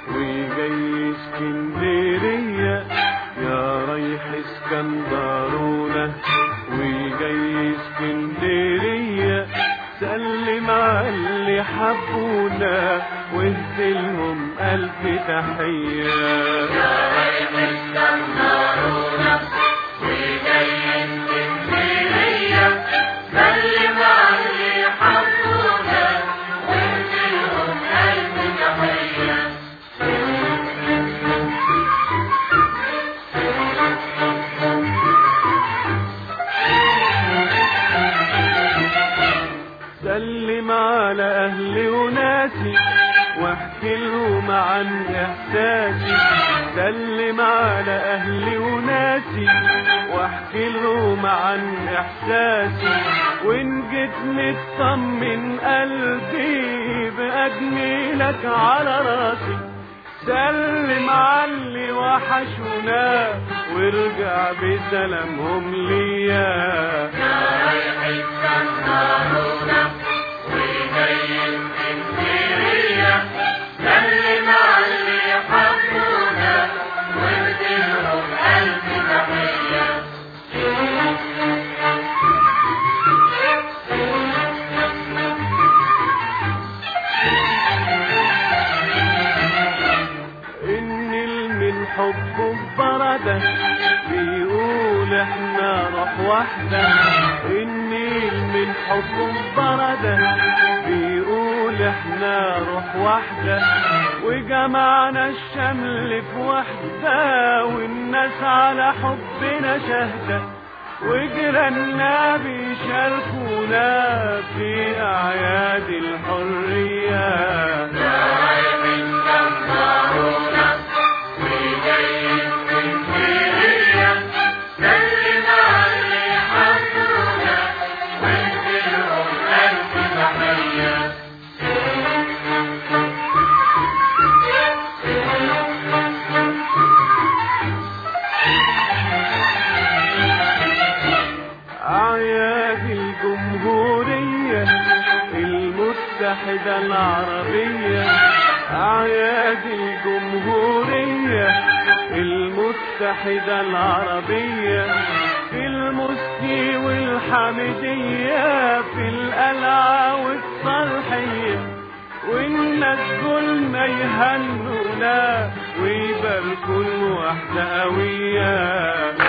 وجاي اسكندرية يا رايح اسكندرونة وجاي اسكندرية سلم على اللي حبونا واهدلهم ألف تحية يا رايح اسكندرونة وجاي اسكندرية سلم على اللي حبونا واهدلهم ألف تحية سلم على أهلي وناسي واحكي لهم عن إحساسي سلم على أهلي وناسي واحكي لهم عن إحساسي وإن جيت مطمن قلبي بأجميلك على راسي سلم علي وحشونا وارجع بسلامهم ليا يا رايح اسكندرونة وجاي اسكندرية سلم على اللي حبونا واهدلهم ألف تحية ان من حبه بردة بيقول احنا روح واحدة ان من حبه بردة بيقول احنا روح واحدة وجمعنا الشمل في وحدة والناس على حبنا شهدة وجيراننا بيشاركونا في اعياد الحريه يا رايح اسكندرونة وجاي اسكندرية سلم على اللي حبونا واهدلهم ألف تحية أعياد الجمهورية المتحدة العربية أعياد الجمهورية المتحدة العربية في المسكي والحمدية في القلعة والصالحية والناس كلنا يهنونا ويباركوا الوحدة قوية